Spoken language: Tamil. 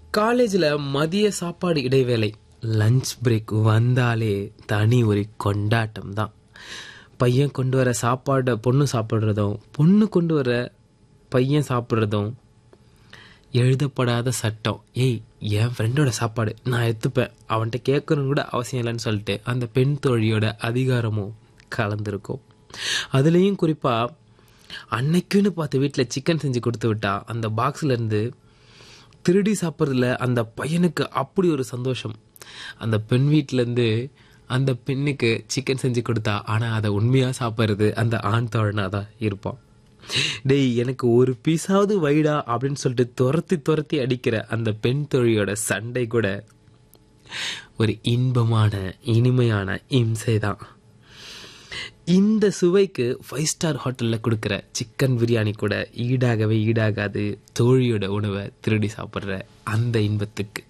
காலேஜில் மதிய சாப்பாடு இடைவேளை லஞ்ச் பிரேக் வந்தாலே தனி ஒரு கொண்டாட்டம் தான் பையன் கொண்டு வர சாப்பாடை பொண்ணு சாப்பிட்றதும் பொண்ணு கொண்டு வர பையன் சாப்பிட்றதும் எழுதப்படாத சட்டம் ஏய் என் ஃப்ரெண்டோட சாப்பாடு நான் எடுத்துப்பேன் அவன்கிட்ட கேட்கணும் கூட அவசியம் இல்லைன்னு சொல்லிட்டு அந்த பெண் தோழியோட அதிகாரமும் கலந்துருக்கும் அதுலேயும் குறிப்பாக அன்னைக்குன்னு பார்த்து வீட்டில் சிக்கன் செஞ்சு கொடுத்து விட்டா அந்த பாக்ஸ்ல இருந்து திருடி சாப்பிட்றதுல அந்த பையனுக்கு அப்படி ஒரு சந்தோஷம் அந்த பெண் வீட்டிலேருந்து அந்த பெண்ணுக்கு சிக்கன் செஞ்சு கொடுத்தா ஆனால் அதை உண்மையாக சாப்பிட்றது அந்த ஆண் தோழனாக தான் இருப்பான் டேய் எனக்கு ஒரு பீஸாவது வைடா அப்படின்னு சொல்லிட்டு துரத்தி துரத்தி அடிக்கிற அந்த பெண் தோழியோட சண்டை கூட ஒரு இன்பமான இனிமையான இம்சை தான் இந்த சுவைக்கு ஃபைவ் ஸ்டார் ஹோட்டலில் கொடுக்குற சிக்கன் பிரியாணி கூட ஈடாகவே ஈடாகாது தோழியோட உணவை திருடி சாப்பிட்ற அந்த இன்பத்துக்கு